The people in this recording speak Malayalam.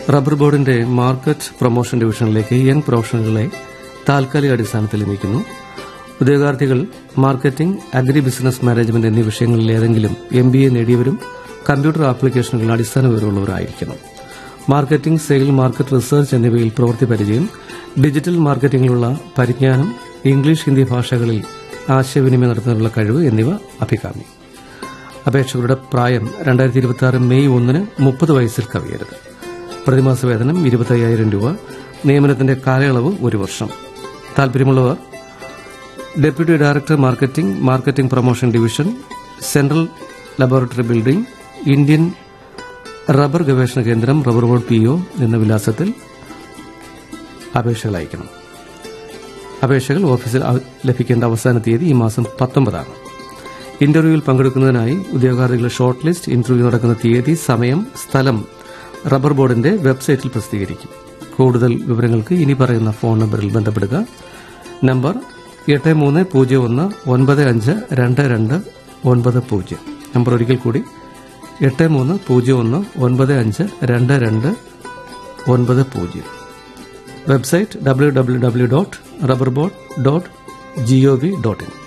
റബ്ബർ ബോർഡിന്റെ മാർക്കറ്റ് പ്രൊമോഷൻ ഡിവിഷനിലേക്ക് യങ് പ്രൊഫഷണലുകളെ താൽക്കാലിക അടിസ്ഥാനത്തിൽ നിയമിക്കുന്നു ഉദ്യോഗാർത്ഥികൾ മാർക്കറ്റിംഗ് അഗ്രി ബിസിനസ് മാനേജ്മെന്റ് എന്നീ വിഷയങ്ങളിൽ ഏതെങ്കിലും എം ബി എ നേടിയവരും കമ്പ്യൂട്ടർ ആപ്ലിക്കേഷനുകൾ അടിസ്ഥാന വിവരമുള്ളവരായിരിക്കണം മാർക്കറ്റിംഗ് സെയിൽ മാർക്കറ്റ് റിസർച്ച് എന്നിവയിൽ പ്രവൃത്തി പരിചയം ഡിജിറ്റൽ മാർക്കറ്റിംഗിലുള്ള പരിജ്ഞാനം ഇംഗ്ലീഷ് ഹിന്ദി ഭാഷകളിൽ ആശയവിനിമയം നടത്തുന്നതിനുള്ള കഴിവ് എന്നിവ അഭികാമ്യം അപേക്ഷകരുടെ പ്രായം രണ്ടായിരത്തി ഇരുപത്തി ആറ് മെയ് ഒന്നിന് മുപ്പത് വയസ്സിൽ കവിയരുത് പ്രതിമാസ വേതനം ഇരുപത്തയ്യായിരം രൂപ നിയമനത്തിന്റെ കാലയളവ് ഒരു വർഷം താൽപര്യമുള്ളവർ deputy director marketing marketing promotion division central laboratory building Indian rubber ഗവേഷണ കേന്ദ്രം റബ്ബർ ബോർഡ് പി ഒ എന്ന വിലാസത്തിൽ അപേക്ഷകൾ അയക്കണം അപേക്ഷകൾ ഓഫീസിൽ അവ- ലഭിക്കേണ്ട അവസാന തീയതി ഈ മാസം പത്തൊമ്പതാണ് ഇന്റർവ്യൂവിൽ പങ്കെടുക്കുന്നതിനായി ഉദ്യോഗാർത്ഥികളുടെ ഷോർട്ട് ലിസ്റ്റ് ഇന്റർവ്യൂ നടക്കുന്ന തീയതി സമയം സ്ഥലം റബ്ബർ ബോർഡിന്റെ വെബ്സൈറ്റിൽ പ്രസിദ്ധീകരിക്കും കൂടുതൽ വിവരങ്ങൾക്ക് ഇനി പറയുന്ന ഫോൺ നമ്പറിൽ ബന്ധപ്പെടുക നമ്പർ എട്ട് മൂന്ന് പൂജ്യം ഒന്ന് ഒൻപത് അഞ്ച് രണ്ട് രണ്ട് ഒൻപത് പൂജ്യം നമ്പർ ഒരിക്കൽ കൂടി എട്ട് മൂന്ന് പൂജ്യം ഒന്ന് ഒൻപത് അഞ്ച് രണ്ട് രണ്ട് ഒൻപത് പൂജ്യം website W W W dot rubber board dot G O V dot in